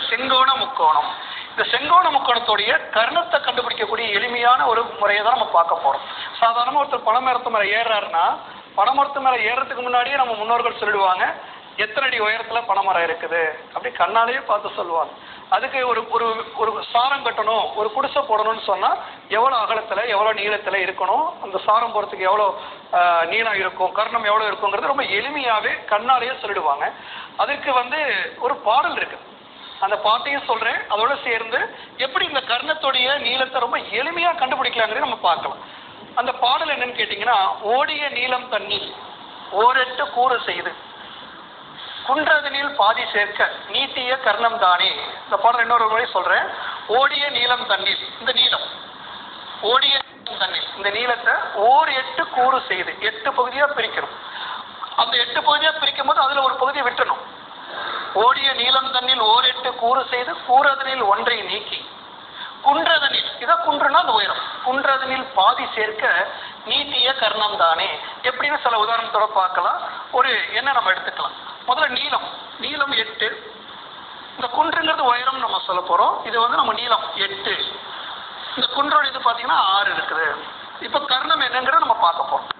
செங்கோண முக்கோணம் இந்த செங்கோண முக்கோணத்துடைய கர்ணத்தை கண்டுபிடிக்கக்கூடிய எளிமையான ஒரு முறையை தான் நம்ம பார்க்க போறோம் சாதாரணமா ஒருத்தர் பனைமரத்து மேல ஏறுறாருன்னா பனைமரத்து மேல ஏறுறதுக்கு முன்னாடியே நம்ம முன்னோர்கள் சொல்லிடுவாங்க எத்தனை அடி உயரத்துல பனைமரம் இருக்குது அப்படி கண்ணாலேயே பார்த்து சொல்லுவாங்க அதுக்கு ஒரு ஒரு ஒரு சாரம் கட்டணும் ஒரு குடிசை போடணும்னு சொன்னா எவ்வளவு அகலத்துல எவ்வளவு நீளத்துல இருக்கணும் அந்த சாரம் போறதுக்கு எவ்வளவு ஆஹ், நீளம் இருக்கும் கர்ணம் எவ்வளவு இருக்குங்கிறது ரொம்ப எளிமையாவே கண்ணாலேயே சொல்லிடுவாங்க அதுக்கு வந்து ஒரு பாடல் இருக்கு அந்த பாட்டையும் சொல்றேன் அதோட சேர்ந்து எப்படி இந்த கர்ணத்துடைய நீளத்தை ரொம்ப எளிமையா கண்டுபிடிக்கலாங்கிறத நம்ம பார்க்கலாம் அந்த பாடல் என்னன்னு கேட்டீங்கன்னா ஓடிய நீளம் தண்ணி ஓரெட்டு கூறு செய்து குன்றதனில் பாதி சேர்க்க நீட்டிய கர்ணம் தானே இந்த பாடல் இன்னொரு முறை சொல்றேன் ஓடிய நீளம் தண்ணீர் இந்த நீளம் ஓடிய நீளம் தண்ணீர் இந்த நீளத்தை ஓர் எட்டு கூறு செய்து எட்டு பகுதியா பிரிக்கணும் அந்த எட்டு பகுதியா பிரிக்கும் போது அதுல ஒரு பகுதியை விட்டணும் ஓடிய நீளம் தண்ணில் ஓர் எட்டு கூறு செய்து கூறதனில் ஒன்றை நீக்கி குன்றதனில் இதான் குன்றுனா அந்த உயரம் குன்றதனில் பாதி சேர்க்க நீட்டிய கர்ணம் தானே எப்படின்னு சில உதாரணத்தோட பார்க்கலாம் ஒரு என்ன நம்ம எடுத்துக்கலாம் முதல்ல நீளம் நீளம் எட்டு இந்த குன்றுங்கிறது உயரம் நம்ம சொல்ல போறோம் இது வந்து நம்ம நீளம் எட்டு இந்த குன்றோட இது பார்த்தீங்கன்னா ஆறு இருக்குது இப்போ கர்ணம் என்னங்கிறத நம்ம பார்க்க போறோம்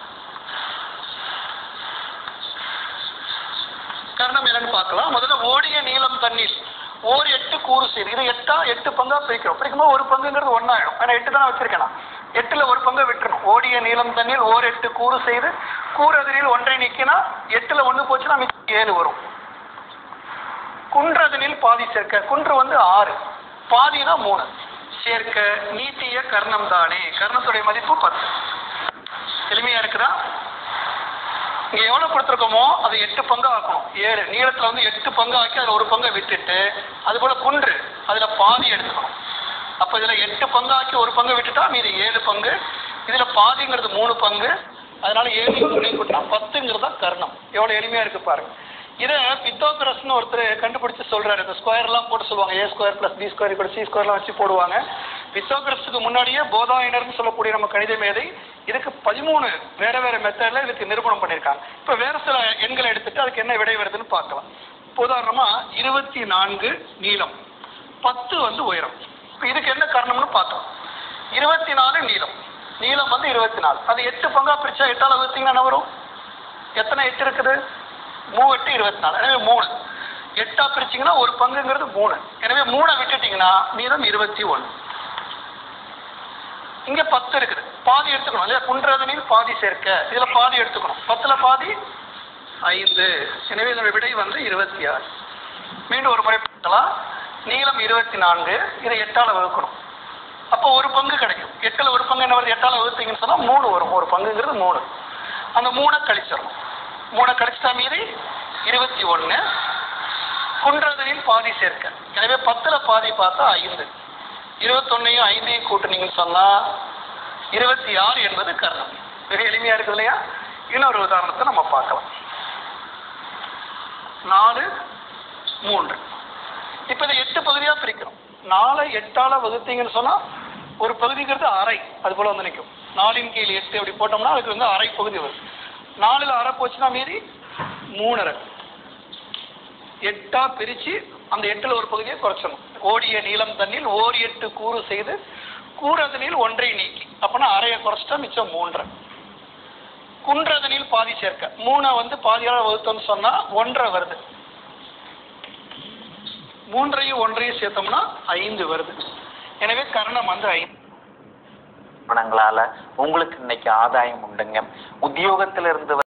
கர்ணம் என்னன்னு பார்க்கலாம் முதல்ல ஓடிய நீளம் தண்ணீர் ஓர் எட்டு கூறு செய்து இது எட்டா எட்டு பங்கா பிரிக்கிறோம் பிரிக்கும்போது ஒரு பங்குங்கிறது ஒன்னாயிடும் ஏன்னா எட்டு தானே வச்சிருக்கேன் நான். எட்டுல ஒரு பங்கை விட்டுறணும் ஓடிய நீளம் தண்ணீர் ஓர் எட்டு கூறு செய்து கூறதினில் ஒன்றை நீக்கினா எட்டுல ஒண்ணு போச்சுன்னா மிச்சம் ஏழு வரும் குன்றதனில் பாதி சேர்க்க குன்று வந்து ஆறு பாதினா மூணு சேர்க்க நீட்டிய கர்ணம் தானே கர்ணத்துடைய மதிப்பு பத்து எளிமையா இருக்குதா இங்க எவ்வளவு கொடுத்துருக்கோமோ அதை எட்டு பங்கா ஆக்கணும் ஏழு நீளத்துல வந்து எட்டு பங்கா ஆக்கி அதுல ஒரு பங்கை விட்டுட்டு அது போல குன்று அதுல பாதி எடுத்துக்கணும் அப்ப இதுல எட்டு பங்கா ஆக்கி ஒரு பங்கை விட்டுட்டா மீதி ஏழு பங்கு இதுல பாதிங்கிறது மூணு பங்கு அதனால ஏழு மூணு கூட்டினா பத்துங்கிறது தான் கர்ணம் எவ்வளவு எளிமையா இருக்கு பாருங்க இதை பித்தோகரஸ்னு ஒருத்தர் கண்டுபிடிச்சு சொல்றாரு இந்த ஸ்கொயர் எல்லாம் போட்டு சொல்லுவாங்க A square plus B square கூட சி ஸ்கொயர்லாம் வச்சு போடுவாங்க பித்தோகரஸுக்கு முன்னாடியே போதாயனர்னு சொல்லக்கூடிய நம்ம கணித மேதை இதுக்கு பதிமூணு வேற வேற மெத்தட்ல இதுக்கு நிரூபணம் பண்ணியிருக்காங்க இப்ப வேற சில எண்களை எடுத்துட்டு அதுக்கு என்ன விடை வருதுன்னு பார்க்கலாம் இப்ப உதாரணமா இருபத்தி நான்கு நீளம் பத்து வந்து உயரம் இப்ப இதுக்கு என்ன காரணம்னு பார்த்தோம் இருபத்தி நாலு நீளம் நீளம் வந்து இருபத்தி நாலு அது எட்டு பங்கா பிரிச்சா எட்டால் வகுத்தீங்கன்னா என்ன வரும் எத்தனை எட்டு இருக்குது மூணு எட்டு இருபத்தி நாலு எனவே மூணு எட்டா பிரிச்சீங்கன்னா ஒரு பங்குங்கிறது மூணு எனவே மூணை விட்டுட்டீங்கன்னா மீதம் இருபத்தி ஒன்று இங்க பத்து இருக்குது பாதி எடுத்துக்கணும் இல்லையா குன்றதனில் பாதி சேர்க்க இதுல பாதி எடுத்துக்கணும் பத்துல பாதி ஐந்து எனவே இதோட விடை வந்து இருபத்தி ஆறு மீண்டும் ஒரு முறை பார்க்கலாம் நீளம் இருபத்தி நான்கு இதை எட்டால வகுக்கணும் அப்போ ஒரு பங்கு கிடைக்கும் எட்டுல ஒரு பங்கு என்ன வருது எட்டால வகுத்தீங்கன்னு சொன்னா மூணு வரும் ஒரு பங்குங்கிறது மூணு அந்த மூணை கழிச்சிடணும் மூணை கழிச்சிட்டா மீதி இருபத்தி ஒன்று குன்றதனில் பாதி சேர்க்க எனவே பத்துல பாதி பார்த்தா ஐந்து இருபத்தொன்னையும் ஐந்தையும் கூட்டுனீங்கன்னு சொன்னா இருபத்தி ஆறு என்பது கர்ணம் மிக எளிமையா இருக்குது இல்லையா இன்னொரு உதாரணத்தை நம்ம பார்க்கலாம் நாலு மூன்று இப்ப இதை எட்டு பகுதியா பிரிக்கிறோம் நாலை எட்டால வகுத்தீங்கன்னு சொன்னா ஒரு பகுதிங்கிறது அரை அது போல வந்து நிற்கும் நாலின் கீழ் எட்டு அப்படி போட்டோம்னா அதுக்கு வந்து அரை பகுதி வரும் நாலுல அரை போச்சுன்னா மீதி மூணரை எட்டா பிரிச்சு அந்த எட்டுல ஒரு பகுதியை குறைச்சணும் ஓடிய நீளம் தண்ணில் ஓர் எட்டு கூறு செய்து கூறதனில் ஒன்றை நீக்கி அப்பனா அரையை குறைச்சிட்டா மிச்சம் மூன்றரை குன்றதனில் பாதி சேர்க்க மூணை வந்து பாதியால வகுத்தோம்னு சொன்னா ஒன்றரை வருது மூன்றையும் ஒன்றையும் சேர்த்தோம்னா ஐந்து வருது எனவே கர்ணம் வந்து ஐந்து நிறுவனங்களால உங்களுக்கு இன்னைக்கு ஆதாயம் உண்டுங்க உத்தியோகத்திலிருந்து